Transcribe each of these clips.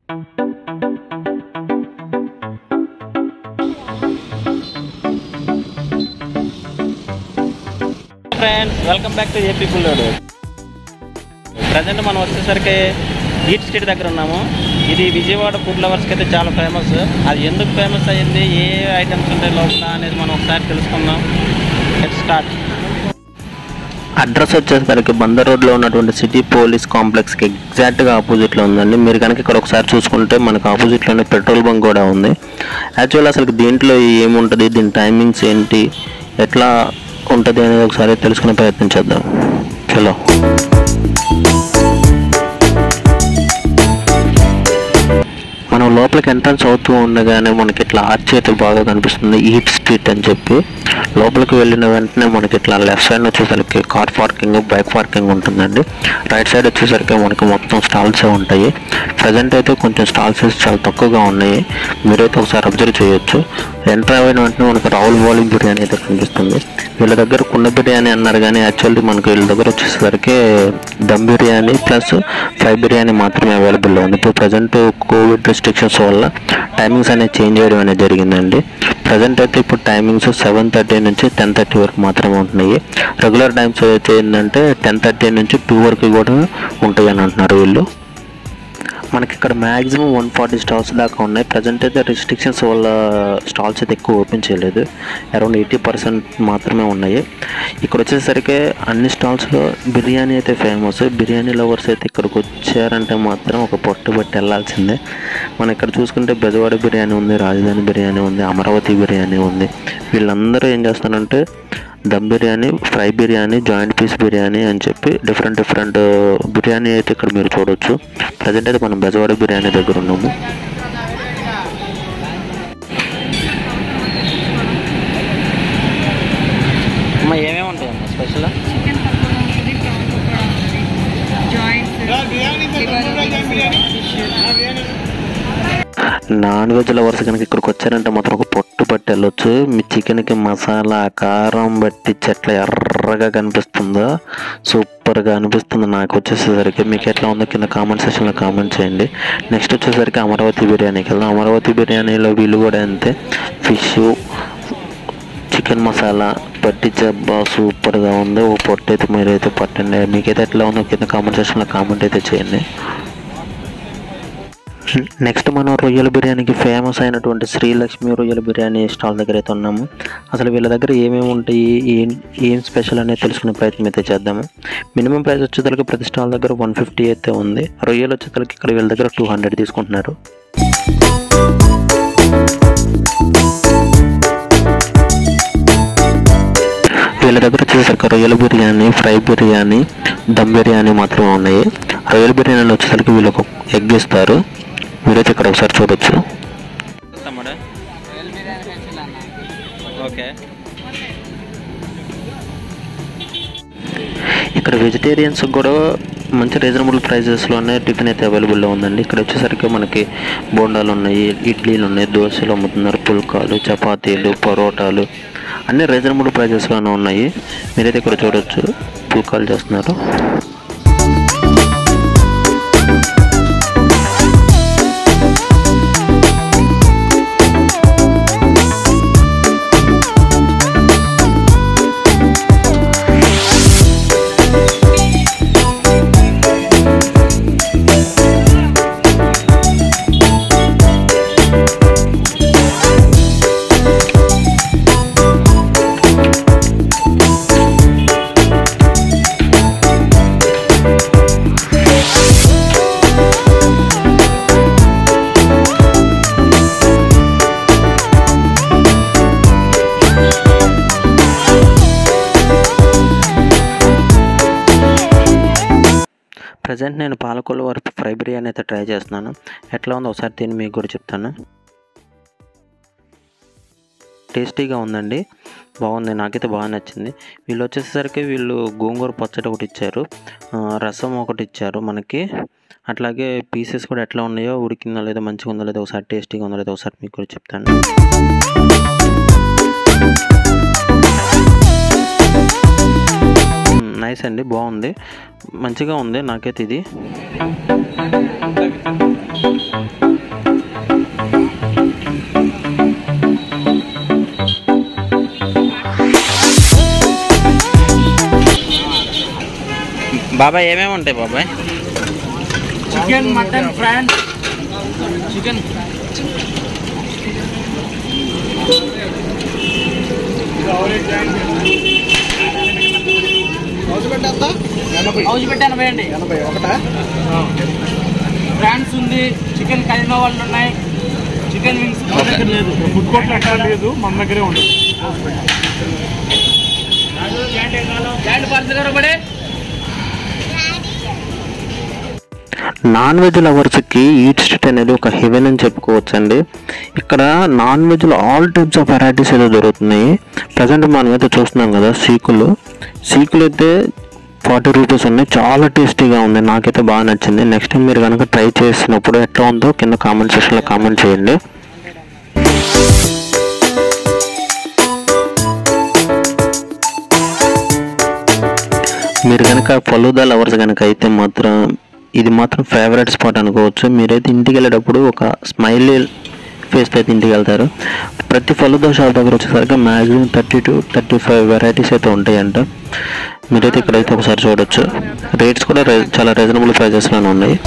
friends welcome back to AP Bullodu present మనం వచ్చేసరికి eat street దగ్గర ఉన్నాము ఇది విజయవాడ ఫుడ్ లవర్స్కి అయితే చాలా ఫేమస్ అది ఎందుకు ఫేమస్ అయ్యింది ఏ ఐటమ్స్ ఉంటాయి లోపల అనేది మనం ఒకసారి తెలుసుకుందాం లెట్ స్టార్ట్ అడ్రస్ వచ్చేసరికి బందర్ రోడ్లో ఉన్నటువంటి సిటీ పోలీస్ కాంప్లెక్స్కి ఎగ్జాక్ట్గా ఆపోజిట్లో ఉందండి మీరు కనుక ఇక్కడ ఒకసారి చూసుకుంటే మనకు ఆపోజిట్లోనే పెట్రోల్ బంక్ కూడా ఉంది యాక్చువల్ అసలు దీంట్లో ఏముంటుంది దీని టైమింగ్స్ ఏంటి ఎట్లా ఉంటుంది అనేది ఒకసారి తెలుసుకునే ప్రయత్నం చేద్దాం చలో మనం లోపలికి ఎంట్రన్స్ అవుతూ ఉండగానే మనకి ఇట్లా ఆర్చ్ అయితే బాగా కనిపిస్తుంది ఈట్ స్ట్రీట్ అని చెప్పి లోపలికి వెళ్ళిన వెంటనే మనకి ఇట్లా లెఫ్ట్ సైడ్ వచ్చేసరికి కార్ పార్కింగ్ బైక్ పార్కింగ్ ఉంటుందండి రైట్ సైడ్ వచ్చేసరికి మనకి మొత్తం స్టాల్స్ ఉంటాయి ప్రజెంట్ అయితే కొంచెం స్టాల్స్ చాలా తక్కువగా ఉన్నాయి మీరైతే ఒకసారి అబ్జర్వ్ చేయొచ్చు ఎంటర్ అయిన వెంటనే మనకి రావుల్ బౌలింగ్ బిర్యానీ అయితే కనిపిస్తుంది వీళ్ళ దగ్గర కుండ బిర్యానీ అన్నారు కానీ యాక్చువల్లీ మనకి వీళ్ళ దగ్గర వచ్చేసరికి దమ్ బిర్యానీ ప్లస్ ఫ్రై బిర్యానీ మాత్రమే అవైలబుల్లో ఉంది ఇప్పుడు ప్రజెంట్ కోవిడ్ రెస్ట్రిక్షన్స్ వల్ల టైమింగ్స్ అనేది చేంజ్ చేయడం అనేది జరిగిందండి ప్రజెంట్ అయితే ఇప్పుడు టైమింగ్స్ సెవెన్ థర్టీ నుంచి టెన్ థర్టీ వరకు మాత్రమే ఉంటున్నాయి రెగ్యులర్ టైమ్స్ అయితే ఏంటంటే టెన్ థర్టీ నుంచి టూ వరకు కూడా ఉంటాయి అని అంటున్నారు వీళ్ళు మనకి ఇక్కడ మ్యాక్సిమం వన్ ఫార్టీ స్టాల్స్ దాకా ఉన్నాయి ప్రజెంట్ అయితే రిస్ట్రిక్షన్స్ వల్ల స్టాల్స్ అయితే ఎక్కువ ఓపెన్ చేయలేదు అరౌండ్ ఎయిటీ పర్సెంట్ మాత్రమే ఉన్నాయి ఇక్కడ వచ్చేసరికి అన్ని స్టాల్స్లో బిర్యానీ అయితే ఫేమస్ బిర్యానీ లవర్స్ అయితే ఇక్కడికి వచ్చారంటే మాత్రం ఒక పొట్టు పెట్టి వెళ్ళాల్సిందే మనం ఇక్కడ చూసుకుంటే బెజవాడ బిర్యానీ ఉంది రాజధాని బిర్యానీ ఉంది అమరావతి బిర్యానీ ఉంది వీళ్ళందరూ ఏం చేస్తారంటే dum biryani fry biryani joint piece biryani అని చెప్పి డిఫరెంట్ డిఫరెంట్ బిర్యానీ అయితే ఇక్కడ మీరు చూడొచ్చు ప్రజెంట్ అయితే మనం బెజవాడ బిర్యానీ దగ్గర ఉన్నాము అమ్మ ఏమేమి ఉంటాయమ్మా స్పెషల్ చికెన్ పకోడా ఉంటుంది ప్రాన్ పకోడా ఉంటుంది joints liver fish non veg lovers కనుక ఇక్కడికి వచ్చారంటే మాత్రం ఒక పొట్టు పట్టి వెళ్ళొచ్చు మీ చికెన్కి మసాలా కారం బట్టి చెట్ల ఎర్రగా కనిపిస్తుందో సూపర్గా అనిపిస్తుంది నాకు వచ్చేసరికి మీకు ఎట్లా ఉందో కింద కామెంట్ సెక్షన్లో కామెంట్ చేయండి నెక్స్ట్ వచ్చేసరికి అమరావతి బిర్యానీకి వెళ్దాం అమరావతి బిర్యానీలో వీళ్ళు కూడా అంతే ఫిష్ చికెన్ మసాలా పట్టి జబ్బా సూపర్గా ఉంది ఓ పొట్టు అయితే మీరైతే పట్టండి మీకైతే ఎట్లా ఉందో కింద కామెంట్ సెక్షన్లో కామెంట్ అయితే చేయండి నెక్స్ట్ మనం రొయ్యల బిర్యానీకి ఫేమస్ అయినటువంటి శ్రీలక్ష్మి రొయ్యల బిర్యానీ స్టాల్ దగ్గర అయితే ఉన్నాము అసలు వీళ్ళ దగ్గర ఏమేమి ఉంటాయి ఏం ఏం స్పెషల్ అనేది తెలుసుకునే ప్రయత్నం అయితే చేద్దాము మినిమం ప్రైస్ వచ్చేసరికి ప్రతి స్టాల్ దగ్గర వన్ ఫిఫ్టీ అయితే ఉంది రొయ్యలు వచ్చేసరికి ఇక్కడ వీళ్ళ దగ్గర టూ హండ్రెడ్ తీసుకుంటున్నారు వీళ్ళ దగ్గర వచ్చేసరికి రొయ్యల బిర్యానీ ఫ్రై బిర్యానీ దమ్ బిర్యానీ మాత్రమే ఉన్నాయి రొయ్యల బిర్యానీలో వచ్చేసరికి వీళ్ళు ఒక ఎగ్ ఇస్తారు మీరైతే ఇక్కడ ఒకసారి చూడొచ్చు తమ్ముడు ఓకే ఇక్కడ వెజిటేరియన్స్ కూడా మంచి రీజనబుల్ ప్రైజెస్లోనే టిఫిన్ అయితే అవైలబుల్లో ఉందండి ఇక్కడ వచ్చేసరికి మనకి బోండాలు ఉన్నాయి ఇడ్లీలు ఉన్నాయి దోశలు అమ్ముతున్నారు పుల్కాలు చపాతీలు పరోటాలు అన్ని రీజనబుల్ ప్రైజెస్లోనే ఉన్నాయి మీరైతే ఇక్కడ చూడొచ్చు పుల్కాలు చేస్తున్నారు ప్రజెంట్ నేను పాలకొల్లు వారి ఫ్రై బిర్యానీ అయితే ట్రై చేస్తున్నాను ఎట్లా ఉందో ఒకసారి తిని మీకు కూడా చెప్తాను టేస్టీగా ఉందండి బాగుంది నాకైతే బాగా నచ్చింది వీళ్ళు వచ్చేసరికి వీళ్ళు గోంగూర పచ్చడి ఒకటి ఇచ్చారు ఆ, రసం ఒకటి ఇచ్చారు మనకి అట్లాగే పీసెస్ కూడా ఎట్లా ఉన్నాయో ఉడికిందో లేదో మంచిగా ఉందో లేదో ఒకసారి టేస్టీగా ఉందో లేదో ఒకసారి మీకు కూడా చెప్తాను నైస్ అండి బాగుంది మంచిగా ఉంది నాకైతే ఇది బాబాయ్ ఏమేమి ఉంటాయి బాబాయ్ చికెన్ మటన్ ఫ్రాన్స్ చికెన్ హౌస్ పెట్టి ఎనభై అండి ఎనభై ఒకటా ఫ్రాన్స్ ఉంది చికెన్ కరీమా వాళ్ళు ఉన్నాయి చికెన్ వింగ్స్ మన దగ్గర లేదు ఫుడ్ కోర్ట్ ఎక్కడ లేదు మన దగ్గరే ఉండదు పార్సల్ గారు పడే నాన్ వెజ్ లవర్స్కి ఈట్ స్ట్రీట్ అనేది ఒక హెవెన్ అని చెప్పుకోవచ్చండి ఇక్కడ నాన్ వెజ్లో ఆల్ టైప్స్ ఆఫ్ వెరైటీస్ అయితే దొరుకుతున్నాయి ప్రజెంట్ మనం అయితే చూస్తున్నాం కదా సీకులు సీకులు అయితే ఫార్టీ రూపీస్ ఉన్నాయి చాలా టేస్టీగా ఉంది నాకైతే బాగా నచ్చింది నెక్స్ట్ టైం మీరు కనుక ట్రై చేసినప్పుడు ఎట్లా ఉందో కింద కామెంట్ సెక్షన్లో కామెంట్ చేయండి మీరు కనుక ఫలూదా లవర్స్ కనుక అయితే మాత్రం ఇది మాత్రం ఫేవరెట్ స్పాట్ అనుకోవచ్చు మీరైతే ఇంటికి వెళ్ళేటప్పుడు ఒక స్మైలీ ఫేస్ అయితే ఇంటికి వెళ్తారు ప్రతి ఫలూదా షాప్ దగ్గర వచ్చేసరికి maximum thirty two thirty five varieties అయితే ఉంటాయంట మీరైతే ఇక్కడైతే ఒకసారి చూడొచ్చు రేట్స్ కూడా రే- చాలా రీజనబుల్ ప్రైజెస్లోనే ఉన్నాయి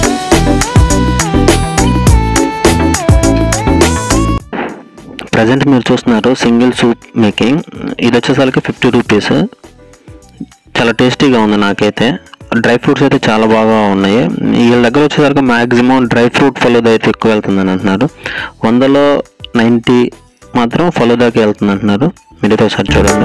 ప్రజెంట్ మీరు చూస్తున్నారు సింగిల్ సూప్ మేకింగ్ ఇది వచ్చేసరికి ఫిఫ్టీ రూపీస్ చాలా టేస్టీగా ఉంది నాకైతే డ్రై ఫ్రూట్స్ అయితే చాలా బాగా ఉన్నాయి వీళ్ళ దగ్గర వచ్చేసరికి మ్యాక్సిమం డ్రై ఫ్రూట్ ఫలూదా అయితే ఎక్కువ వెళ్తుందని అంటున్నారు వందలో నైంటీ మాత్రం ఫలూదాకి వెళ్తుంది అంటున్నారు మీరైతే ఒకసారి చూడండి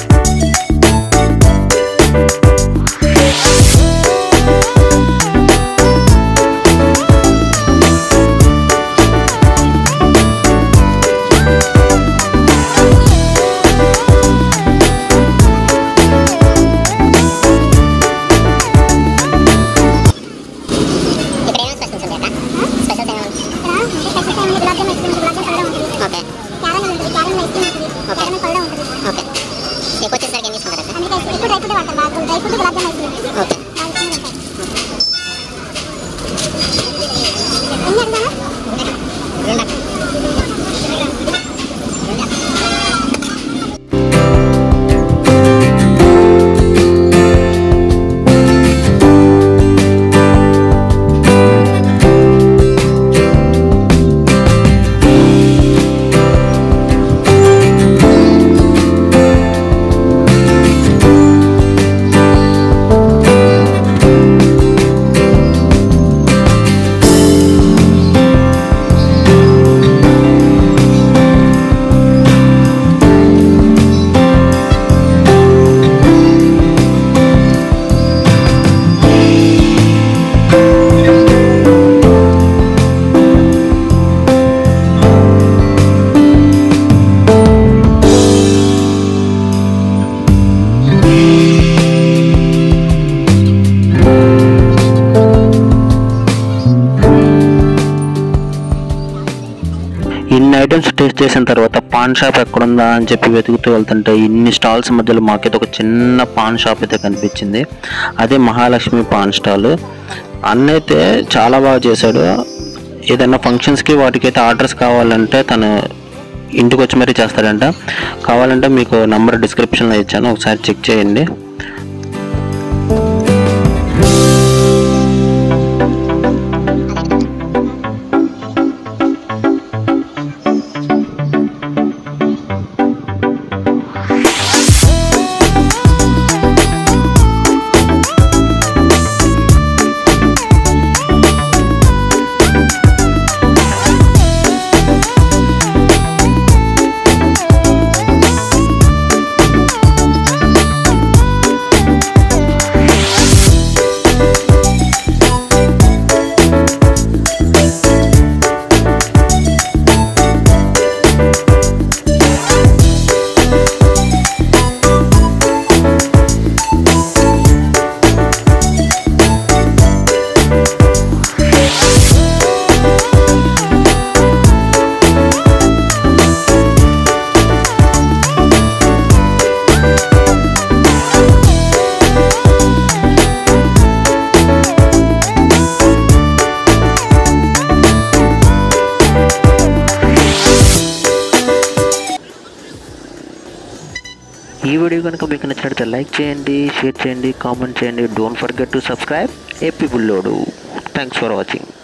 ఇప్పుడు ఏమేమి స్పెషల్స్ ఉంటాయి అక్క స్పెషల్స్ ఏమేమి ఓకే ఓకే ఎక్కువ వచ్చేసరికి ఏం తీసుకుంటారు అక్క ఓకే ఇన్ని ఐటమ్స్ టేస్ట్ చేసిన తర్వాత పాన్ షాప్ ఎక్కడుందా అని చెప్పి వెతుకుతూ వెళ్తుంటే ఇన్ని స్టాల్స్ మధ్యలో మాకైతే ఒక చిన్న పాన్ షాప్ అయితే కనిపించింది అదే మహాలక్ష్మి పాన్ స్టాల్ అన్న అయితే చాలా బాగా చేశాడు ఏదైనా ఫంక్షన్స్కి వాటికైతే ఆర్డర్స్ కావాలంటే తను ఇంటికి వచ్చి మరీ చేస్తాడంట కావాలంటే మీకు నంబర్ డిస్క్రిప్షన్లో ఇచ్చాను ఒకసారి చెక్ చేయండి ఈ వీడియో కనుక మీకు నచ్చినట్లయితే లైక్ చేయండి షేర్ చేయండి కామెంట్ చేయండి don't forget to subscribe AP Bullodu thanks for watching